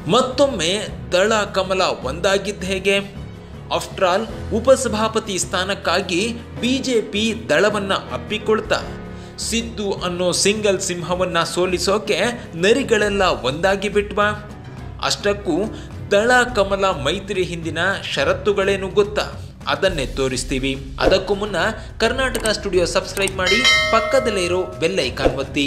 ಮತ್ತೊಮ್ಮೆ ದಳ ಕಮಲ ಒಂದಾಗಿದ್ದ ಹೇಗೆ ಆಫ್ಟರ್ ಆಲ್ ಉಪಸಭಾಪತಿ ಸ್ಥಾನಕ್ಕಾಗಿ ಬಿಜೆಪಿ ದಳವನ್ನ ಅಪ್ಪಿಕೊಳ್ತಾ ಸಿದ್ದು ಅನ್ನೋ ಸಿಂಗಲ್ ಸಿಂಹವನ್ನ ಸೋಲಿಸೋಕೆ ನರಿಗಳೆಲ್ಲ ಒಂದಾಗಿ ಬಿಟ್ವಾ ಅಷ್ಟಕ್ಕೂ ದಳ ಕಮಲ ಮೈತ್ರಿ ಹಿಂದಿನ ಷರತ್ತುಗಳೇನು ಗೊತ್ತಾ ಅದನ್ನೇ ತೋರಿಸ್ತೀವಿ ಅದಕ್ಕೂ ಮುನ್ನ ಕರ್ನಾಟಕ ಸ್ಟುಡಿಯೋ ಸಬ್ಸ್ಕ್ರೈಬ್ ಮಾಡಿ ಪಕ್ಕದಲ್ಲೇ ಇರೋ ಬೆಲ್ ಐಕಾನ್ ಒತ್ತಿ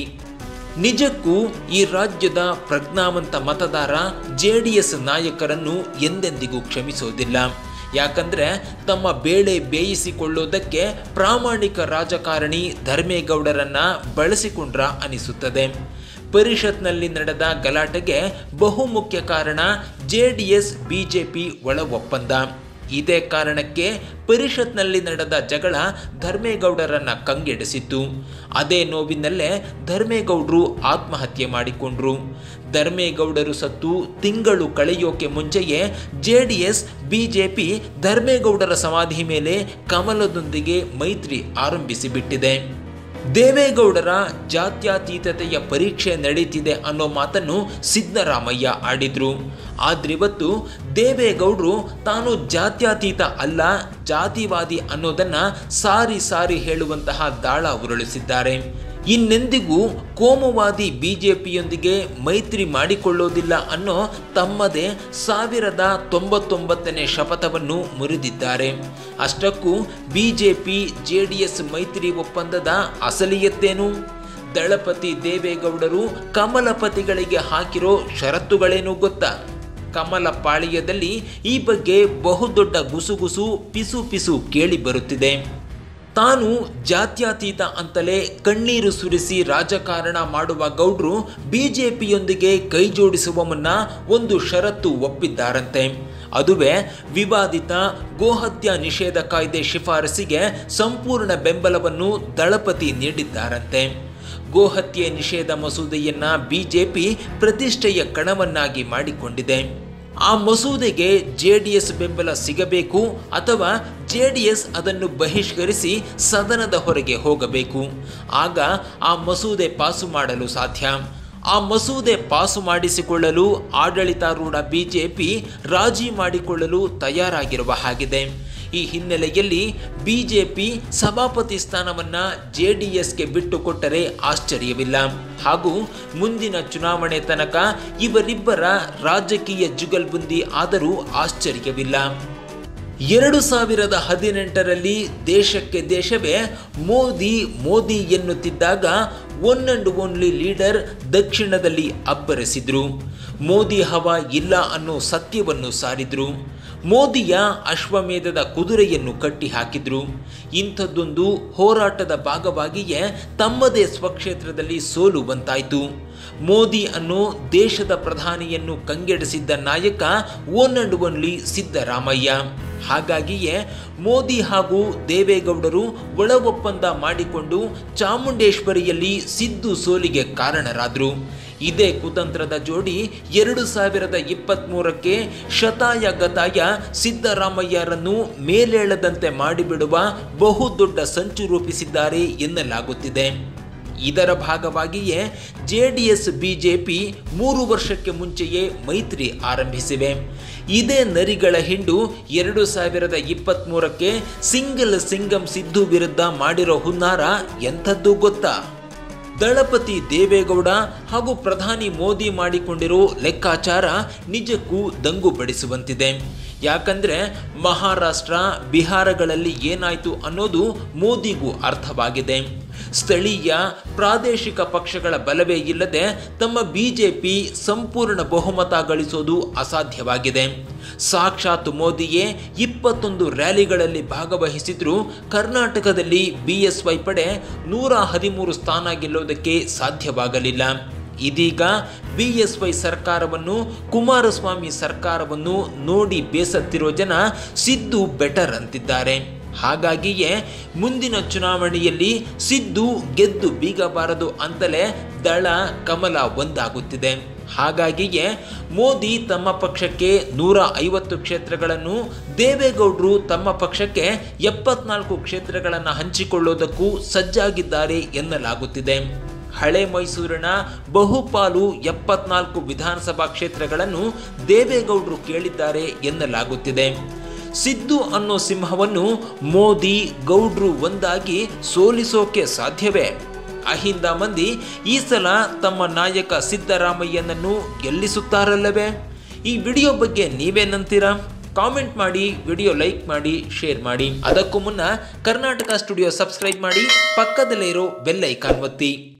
ನಿಜಕ್ಕೂ ಈ ರಾಜ್ಯದ ಪ್ರಜ್ಞಾವಂತ ಮತದಾರ ಜೆ ಡಿ ಎಸ್ ನಾಯಕರನ್ನು ಎಂದೆಂದಿಗೂ ಕ್ಷಮಿಸೋದಿಲ್ಲ ಯಾಕಂದ್ರೆ ತಮ್ಮ ಬೇಳೆ ಬೇಯಿಸಿಕೊಳ್ಳೋದಕ್ಕೆ ಪ್ರಾಮಾಣಿಕ ರಾಜಕಾರಣಿ ಧರ್ಮೇಗೌಡರನ್ನ ಬಳಸಿಕೊಂಡ್ರ ಅನಿಸುತ್ತದೆ ಪರಿಷತ್ನಲ್ಲಿ ನಡೆದ ಗಲಾಟೆಗೆ ಬಹುಮುಖ್ಯ ಕಾರಣ ಜೆ ಡಿ ಎಸ್ ಬಿಜೆಪಿ ಒಳ ಒಪ್ಪಂದ ಇದೇ ಕಾರಣಕ್ಕೆ ಪರಿಷತ್ನಲ್ಲಿ ನಡೆದ ಜಗಳ ಧರ್ಮೇಗೌಡರನ್ನ ಕಂಗೆಡಿಸಿತ್ತು ಅದೇ ನೋವಿನಲ್ಲೇ ಧರ್ಮೇಗೌಡರು ಆತ್ಮಹತ್ಯೆ ಮಾಡಿಕೊಂಡ್ರು ಧರ್ಮೇಗೌಡರು ಸತ್ತು ತಿಂಗಳು ಕಳೆಯೋಕೆ ಮುಂಚೆಯೇ ಜೆ ಡಿ ಎಸ್ ಬಿಜೆಪಿ ಧರ್ಮೇಗೌಡರ ಸಮಾಧಿ ಮೇಲೆ ಕಮಲದೊಂದಿಗೆ ಮೈತ್ರಿ ಆರಂಭಿಸಿಬಿಟ್ಟಿದೆ ದೇವೇಗೌಡರ ಜಾತ್ಯತೀತತೆಯ ಪರೀಕ್ಷೆ ನಡೀತಿದೆ ಅನ್ನೋ ಮಾತನ್ನು ಸಿದ್ದರಾಮಯ್ಯ ಆಡಿದ್ರು ಆದ್ರಿವತ್ತು ದೇವೇಗೌಡರು ತಾನು ಜಾತ್ಯತೀತ ಅಲ್ಲ ಜಾತಿವಾದಿ ಅನ್ನೋದನ್ನ ಸಾರಿ ಸಾರಿ ಹೇಳುವಂತಹ ದಾಳ ಉರುಳಿಸಿದ್ದಾರೆ ಇನ್ನೆಂದಿಗೂ ಕೋಮುವಾದಿ ಬಿಜೆಪಿಯೊಂದಿಗೆ ಮೈತ್ರಿ ಮಾಡಿಕೊಳ್ಳೋದಿಲ್ಲ ಅನ್ನೋ ತಮ್ಮದೇ ಸಾವಿರದ ತೊಂಬತ್ತೊಂಬತ್ತನೇ ಶಪಥವನ್ನು ಮುರಿದಿದ್ದಾರೆ ಅಷ್ಟಕ್ಕೂ ಬಿಜೆಪಿ ಜೆಡಿಎಸ್ ಮೈತ್ರಿ ಒಪ್ಪಂದದ ಅಸಲಿಯತ್ತೇನು ದಳಪತಿ ದೇವೇಗೌಡರು ಕಮಲಪತಿಗಳಿಗೆ ಹಾಕಿರೋ ಷರತ್ತುಗಳೇನು ಗೊತ್ತಾ ಕಮಲ ಪಾಳ್ಯದಲ್ಲಿ ಈ ಬಗ್ಗೆ ಬಹುದೊಡ್ಡ ಗುಸುಗುಸು ಪಿಸು ಪಿಸು ಕೇಳಿ ಬರುತ್ತಿದೆ ತಾನು ಜಾತ್ಯತೀತ ಅಂತಲೇ ಕಣ್ಣೀರು ಸುರಿಸಿ ರಾಜಕಾರಣ ಮಾಡುವ ಗೌಡ್ರು ಬಿಜೆಪಿಯೊಂದಿಗೆ ಕೈ ಜೋಡಿಸುವ ಮುನ್ನ ಒಂದು ಷರತ್ತು ಒಪ್ಪಿದ್ದಾರಂತೆ ಅದುವೇ ವಿವಾದಿತ ಗೋಹತ್ಯಾ ನಿಷೇಧ ಕಾಯ್ದೆ ಶಿಫಾರಸಿಗೆ ಸಂಪೂರ್ಣ ಬೆಂಬಲವನ್ನು ದಳಪತಿ ನೀಡಿದ್ದಾರಂತೆ ಗೋಹತ್ಯೆ ನಿಷೇಧ ಮಸೂದೆಯನ್ನ ಬಿಜೆಪಿ ಪ್ರತಿಷ್ಠೆಯ ಕಣವನ್ನಾಗಿ ಮಾಡಿಕೊಂಡಿದೆ ಆ ಮಸೂದೆಗೆ ಜೆ ಡಿ ಎಸ್ ಬೆಂಬಲ ಸಿಗಬೇಕು ಅಥವಾ ಜೆ ಡಿ ಎಸ್ ಅದನ್ನು ಬಹಿಷ್ಕರಿಸಿ ಸದನದ ಹೊರಗೆ ಹೋಗಬೇಕು ಆಗ ಆ ಮಸೂದೆ ಪಾಸು ಮಾಡಲು ಸಾಧ್ಯ ಆ ಮಸೂದೆ ಪಾಸು ಮಾಡಿಸಿಕೊಳ್ಳಲು ಆಡಳಿತಾರೂಢ ಬಿಜೆಪಿ ರಾಜಿ ಮಾಡಿಕೊಳ್ಳಲು ತಯಾರಾಗಿರುವ ಹಾಗಿದೆ ಈ ಹಿನ್ನೆಲೆಯಲ್ಲಿ ಬಿಜೆಪಿ ಸಭಾಪತಿ ಸ್ಥಾನವನ್ನ ಜೆ ಡಿ ಎಸ್ಗೆ ಬಿಟ್ಟುಕೊಟ್ಟರೆ ಆಶ್ಚರ್ಯವಿಲ್ಲ ಹಾಗೂ ಮುಂದಿನ ಚುನಾವಣೆ ತನಕ ಇವರಿಬ್ಬರ ರಾಜಕೀಯ ಜುಗಲ್ಬುಂದಿ ಆದರೂ ಆಶ್ಚರ್ಯವಿಲ್ಲ ಎರಡು ಸಾವಿರದ ಹದಿನೆಂಟರಲ್ಲಿ ದೇಶಕ್ಕೆ ದೇಶವೇ ಮೋದಿ ಮೋದಿ ಎನ್ನುತ್ತಿದ್ದಾಗ ಒನ್ ಅಂಡ್ ಓನ್ಲಿ ಲೀಡರ್ ದಕ್ಷಿಣದಲ್ಲಿ ಅಬ್ಬರಿಸಿದ್ರು ಮೋದಿ ಹವಾ ಇಲ್ಲ ಅನ್ನೋ ಸತ್ಯವನ್ನು ಸಾರಿದ್ರು ಮೋದಿಯ ಅಶ್ವಮೇಧದ ಕುದುರೆಯನ್ನು ಕಟ್ಟಿ ಹಾಕಿದ್ರು ಇಂಥದ್ದೊಂದು ಹೋರಾಟದ ಭಾಗವಾಗಿಯೇ ತಮ್ಮದೇ ಸ್ವಕ್ಷೇತ್ರದಲ್ಲಿ ಸೋಲು ಬಂತಾಯಿತು ಮೋದಿ ಅನ್ನೋ ದೇಶದ ಪ್ರಧಾನಿಯನ್ನು ಕಂಗೆಡಿಸಿದ್ದ ನಾಯಕ ಒನ್ ಅಂಡ್ ಒನ್ಲಿ ಸಿದ್ದರಾಮಯ್ಯ ಹಾಗಾಗಿಯೇ ಮೋದಿ ಹಾಗೂ ದೇವೇಗೌಡರು ಒಳ ಒಪ್ಪಂದ ಮಾಡಿಕೊಂಡು ಚಾಮುಂಡೇಶ್ವರಿಯಲ್ಲಿ ಸಿದ್ದು ಸೋಲಿಗೆ ಕಾರಣರಾದರು ಇದೇ ಕುತಂತ್ರದ ಜೋಡಿ ಎರಡು ಸಾವಿರದ ಇಪ್ಪತ್ತ್ಮೂರಕ್ಕೆ ಶತಾಯ ಗತಾಯ ಸಿದ್ದರಾಮಯ್ಯರನ್ನು ಮೇಲೇಳದಂತೆ ಮಾಡಿಬಿಡುವ ಬಹುದೊಡ್ಡ ಸಂಚು ರೂಪಿಸಿದ್ದಾರೆ ಎನ್ನಲಾಗುತ್ತಿದೆ ಇದರ ಭಾಗವಾಗಿಯೇ ಜೆ ಡಿ ಎಸ್ ಬಿಜೆಪಿ ಮೂರು ವರ್ಷಕ್ಕೆ ಮುಂಚೆಯೇ ಮೈತ್ರಿ ಆರಂಭಿಸಿವೆ ಇದೇ ನರಿಗಳ ಹಿಂಡು ಎರಡು ಸಾವಿರದ ಇಪ್ಪತ್ತ್ಮೂರಕ್ಕೆ ಸಿಂಗಲ್ ಸಿಂಗಂ ಸಿದ್ದು ವಿರುದ್ಧ ಮಾಡಿರೋ ಹುನ್ನಾರ ಎಂಥದ್ದು ಗೊತ್ತಾ ದಳಪತಿ ದೇವೇಗೌಡ ಹಾಗೂ ಪ್ರಧಾನಿ ಮೋದಿ ಮಾಡಿಕೊಂಡಿರೋ ಲೆಕ್ಕಾಚಾರ ನಿಜಕ್ಕೂ ದಂಗು ಬಡಿಸುವಂತಿದೆ ಯಾಕಂದ್ರೆ ಮಹಾರಾಷ್ಟ್ರ ಬಿಹಾರಗಳಲ್ಲಿ ಏನಾಯ್ತು ಅನ್ನೋದು ಮೋದಿಗೂ ಅರ್ಥವಾಗಿದೆ ಸ್ಥಳೀಯ ಪ್ರಾದೇಶಿಕ ಪಕ್ಷಗಳ ಬಲವೇ ಇಲ್ಲದೆ ತಮ್ಮ ಬಿಜೆಪಿ ಸಂಪೂರ್ಣ ಬಹುಮತ ಗಳಿಸೋದು ಅಸಾಧ್ಯವಾಗಿದೆ ಸಾಕ್ಷಾತ್ ಮೋದಿಯೇ ಇಪ್ಪತ್ತೊಂದು ರ್ಯಾಲಿಗಳಲ್ಲಿ ಭಾಗವಹಿಸಿದ್ರೂ ಕರ್ನಾಟಕದಲ್ಲಿ ಬಿಎಸ್ವೈ ಪಡೆ ನೂರ ಹದಿಮೂರು ಸ್ಥಾನ ಗೆಲ್ಲೋದಕ್ಕೆ ಸಾಧ್ಯವಾಗಲಿಲ್ಲ ಇದೀಗ ಬಿಎಸ್ವೈ ಸರ್ಕಾರವನ್ನು ಕುಮಾರಸ್ವಾಮಿ ಸರ್ಕಾರವನ್ನು ನೋಡಿ ಬೇಸತ್ತಿರೋ ಜನ ಸಿದ್ದು ಬೆಟರ್ ಅಂತಿದ್ದಾರೆ ಹಾಗಾಗಿಯೇ ಮುಂದಿನ ಚುನಾವಣೆಯಲ್ಲಿ ಸಿದ್ದು ಗೆದ್ದು ಬೀಗಬಾರದು ಅಂತಲೇ ದಳ ಕಮಲ ಒಂದಾಗುತ್ತಿದೆ ಹಾಗಾಗಿಯೇ ಮೋದಿ ತಮ್ಮ ಪಕ್ಷಕ್ಕೆ ನೂರ ಐವತ್ತು ಕ್ಷೇತ್ರಗಳನ್ನು ದೇವೇಗೌಡರು ತಮ್ಮ ಪಕ್ಷಕ್ಕೆ ಎಪ್ಪತ್ನಾಲ್ಕು ಕ್ಷೇತ್ರಗಳನ್ನು ಹಂಚಿಕೊಳ್ಳೋದಕ್ಕೂ ಸಜ್ಜಾಗಿದ್ದಾರೆ ಎನ್ನಲಾಗುತ್ತಿದೆ ಹಳೆ ಮೈಸೂರಿನ ಬಹುಪಾಲು ಎಪ್ಪತ್ನಾಲ್ಕು ವಿಧಾನಸಭಾ ಕ್ಷೇತ್ರಗಳನ್ನು ದೇವೇಗೌಡರು ಕೇಳಿದ್ದಾರೆ ಎನ್ನಲಾಗುತ್ತಿದೆ ಸಿದ್ದು ಅನ್ನೋ ಸಿಂಹವನ್ನು ಮೋದಿ ಗೌಡ್ರು ಒಂದಾಗಿ ಸೋಲಿಸೋಕೆ ಸಾಧ್ಯವೇ ಅಹಿಂದ ಮಂದಿ ಈ ಸಲ ತಮ್ಮ ನಾಯಕ ಸಿದ್ದರಾಮಯ್ಯನನ್ನು ಗೆಲ್ಲಿಸುತ್ತಾರಲ್ಲವೇ ಈ ವಿಡಿಯೋ ಬಗ್ಗೆ ನೀವೇನಂತೀರಾ ಕಾಮೆಂಟ್ ಮಾಡಿ ವಿಡಿಯೋ ಲೈಕ್ ಮಾಡಿ ಶೇರ್ ಮಾಡಿ ಅದಕ್ಕೂ ಮುನ್ನ ಕರ್ನಾಟಕ ಸ್ಟುಡಿಯೋ ಸಬ್ಸ್ಕ್ರೈಬ್ ಮಾಡಿ ಪಕ್ಕದಲ್ಲೇ ಇರೋ ಬೆಲ್ ಐಕಾನ್ ಒತ್ತಿ